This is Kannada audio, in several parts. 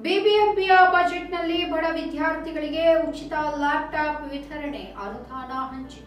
ಬಿಬಿಎಂಪಿಯ ಬಜೆಟ್ನಲ್ಲಿ ಬಡ ವಿದ್ಯಾರ್ಥಿಗಳಿಗೆ ಉಚಿತ ಲ್ಯಾಪ್ಟಾಪ್ ವಿತರಣೆ ಅನುದಾನ ಹಂಚಿಕೆ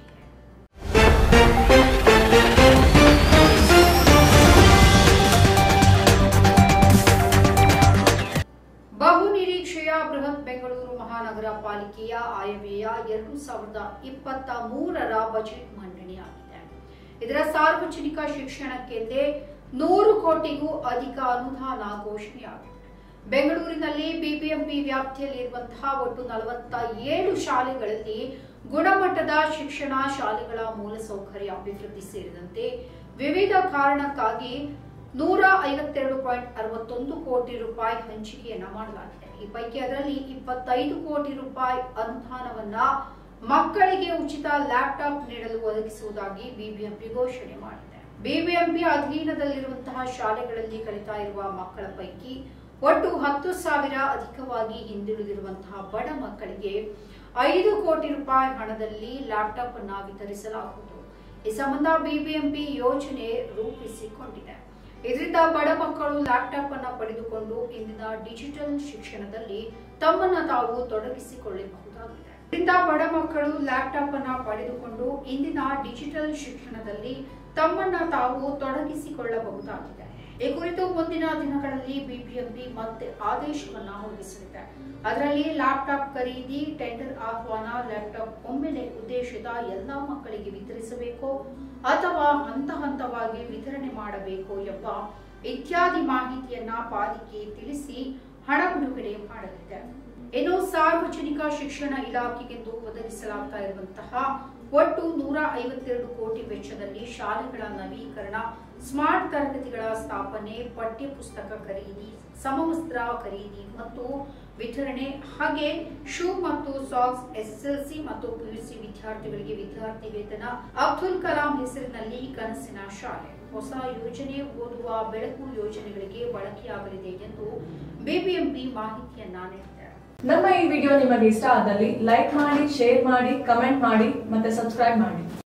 ಬಹು ನಿರೀಕ್ಷೆಯ ಬೃಹತ್ ಬೆಂಗಳೂರು ಮಹಾನಗರ ಪಾಲಿಕೆಯ ಆಯವ್ಯಯ ಎರಡು ಸಾವಿರದ ಇಪ್ಪತ್ತ ಮೂರರ ಬಜೆಟ್ ಮಂಡನೆಯಾಗಿದೆ ಇದರ ಸಾರ್ವಜನಿಕ ಶಿಕ್ಷಣಕ್ಕೆಂದೇ ನೂರು ಕೋಟಿಗೂ ಅಧಿಕ ಅನುದಾನ ಘೋಷಣೆಯಾಗಿದೆ ಬೆಂಗಳೂರಿನಲ್ಲಿ ಬಿಬಿಎಂಪಿ ವ್ಯಾಪ್ತಿಯಲ್ಲಿರುವಂತಹ ಒಟ್ಟು ನಲವತ್ತ ಏಳು ಶಾಲೆಗಳಲ್ಲಿ ಗುಣಮಟ್ಟದ ಶಿಕ್ಷಣ ಶಾಲೆಗಳ ಮೂಲಸೌಕರ್ಯ ಅಭಿವೃದ್ಧಿ ಸೇರಿದಂತೆ ವಿವಿಧ ಕಾರಣಕ್ಕಾಗಿ ನೂರ ಐವತ್ತೆರಡು ಪಾಯಿಂಟ್ ಅರವತ್ತೊಂದು ಕೋಟಿ ರೂಪಾಯಿ ಹಂಚಿಕೆಯನ್ನ ಮಾಡಲಾಗಿದೆ ಈ ಪೈಕಿ ಅದರಲ್ಲಿ ಇಪ್ಪತ್ತೈದು ಕೋಟಿ ರೂಪಾಯಿ ಅನುದಾನವನ್ನ ಮಕ್ಕಳಿಗೆ ಉಚಿತ ಲ್ಯಾಪ್ಟಾಪ್ ನೀಡಲು ಒದಗಿಸುವುದಾಗಿ ಬಿಬಿಎಂಪಿ ಘೋಷಣೆ ಮಾಡಿದೆ ಬಿಬಿಎಂಪಿ ಅಧೀನದಲ್ಲಿರುವಂತಹ ಶಾಲೆಗಳಲ್ಲಿ ಕಲಿತಾ ಇರುವ ಮಕ್ಕಳ ಪೈಕಿ ಒಟ್ಟು ಹತ್ತು ಸಾವಿರ ಅಧಿಕವಾಗಿ ಹಿಂದುಳಿದಿರುವಂತಹ ಬಡ ಮಕ್ಕಳಿಗೆ ಐದು ಕೋಟಿ ರೂಪಾಯಿ ಹಣದಲ್ಲಿ ಲ್ಯಾಪ್ಟಾಪ್ ಅನ್ನ ವಿತರಿಸಲಾಗುವುದು ಈ ಸಂಬಂಧ ಬಿಬಿಎಂಪಿ ಯೋಜನೆ ರೂಪಿಸಿಕೊಂಡಿದೆ ಇದರಿಂದ ಬಡ ಮಕ್ಕಳು ಲ್ಯಾಪ್ಟಾಪ್ ಅನ್ನ ಪಡೆದುಕೊಂಡು ಇಂದಿನ ಡಿಜಿಟಲ್ ಶಿಕ್ಷಣದಲ್ಲಿ ತಮ್ಮನ್ನ ತಾವು ತೊಡಗಿಸಿಕೊಳ್ಳಬಹುದಾಗಿದೆ ಇದರಿಂದ ಬಡ ಮಕ್ಕಳು ಲ್ಯಾಪ್ಟಾಪ್ ಅನ್ನ ಪಡೆದುಕೊಂಡು ಇಂದಿನ ಡಿಜಿಟಲ್ ಶಿಕ್ಷಣದಲ್ಲಿ ತಮ್ಮನ್ನ ತಾವು ತೊಡಗಿಸಿಕೊಳ್ಳಬಹುದಾಗಿದೆ ಈ ಕುರಿತು ಮುಂದಿನ ದಿನಗಳಲ್ಲಿ ಬಿಬಿಎಂಪಿ ಮತ್ತೆ ಆದೇಶವನ್ನ ಹೊರಡಿಸಲಿದೆ ಅದರಲ್ಲಿ ಲ್ಯಾಪ್ಟಾಪ್ ಖರೀದಿ ಟೆಂಡರ್ ಆಹ್ವಾನ ಲ್ಯಾಪ್ಟಾಪ್ ಒಮ್ಮೆಲೆ ಉದ್ದೇಶಿತ ಎಲ್ಲಾ ಮಕ್ಕಳಿಗೆ ವಿತರಿಸಬೇಕು ಅಥವಾ ಹಂತ ಹಂತವಾಗಿ ವಿತರಣೆ ಮಾಡಬೇಕು ಎಂಬ ಇತ್ಯಾದಿ ಮಾಹಿತಿಯನ್ನ ಪಾಲಿಕೆ ತಿಳಿಸಿ ಹಣ ಬಿಡುಗಡೆ ಮಾಡಲಿದೆ ಇನ್ನು ಸಾರ್ವಜನಿಕ ಶಿಕ್ಷಣ ಇಲಾಖೆಗೆಂದು ಒದಗಿಸಲಾಗ್ತಾ ಇರುವಂತಹ ಒಟ್ಟು ನೂರ ಐವತ್ತೆರಡು ಕೋಟಿ ವೆಚ್ಚದಲ್ಲಿ ಶಾಲೆಗಳ ನವೀಕರಣ ಸ್ಮಾರ್ಟ್ ತರಗತಿಗಳ ಸ್ಥಾಪನೆ ಪಠ್ಯ ಪುಸ್ತಕ ಖರೀದಿ ಸಮವಸ್ತ್ರ ಖರೀದಿ ಮತ್ತು ವಿತರಣೆ ಹಾಗೆ ಶೂ ಮತ್ತು ಸಾಕ್ಸ್ ಎಸ್ಎಸ್ಎಲ್ಸಿ ಮತ್ತು ಪಿಯುಸಿ ವಿದ್ಯಾರ್ಥಿಗಳಿಗೆ ವಿದ್ಯಾರ್ಥಿ ವೇತನ ಅಬ್ದುಲ್ ಕಲಾಂ ಹೆಸರಿನಲ್ಲಿ ಕನಸಿನ ಶಾಲೆ ಹೊಸ ಯೋಜನೆ ಓದುವ ಬೆಳಕು ಯೋಜನೆಗಳಿಗೆ ಬಳಕೆಯಾಗಲಿದೆ ಎಂದು ಬಿಬಿಎಂಪಿ ಮಾಹಿತಿಯನ್ನ ನೀಡಿದೆ ನಮ್ಮ ಈ ವಿಡಿಯೋ ನಿಮಗೆ ಇಷ್ಟ ಆದಲ್ಲಿ ಲೈಕ್ ಮಾಡಿ ಶೇರ್ ಮಾಡಿ ಕಮೆಂಟ್ ಮಾಡಿ ಮತ್ತೆ ಸಬ್ಸ್ಕ್ರೈಬ್ ಮಾಡಿ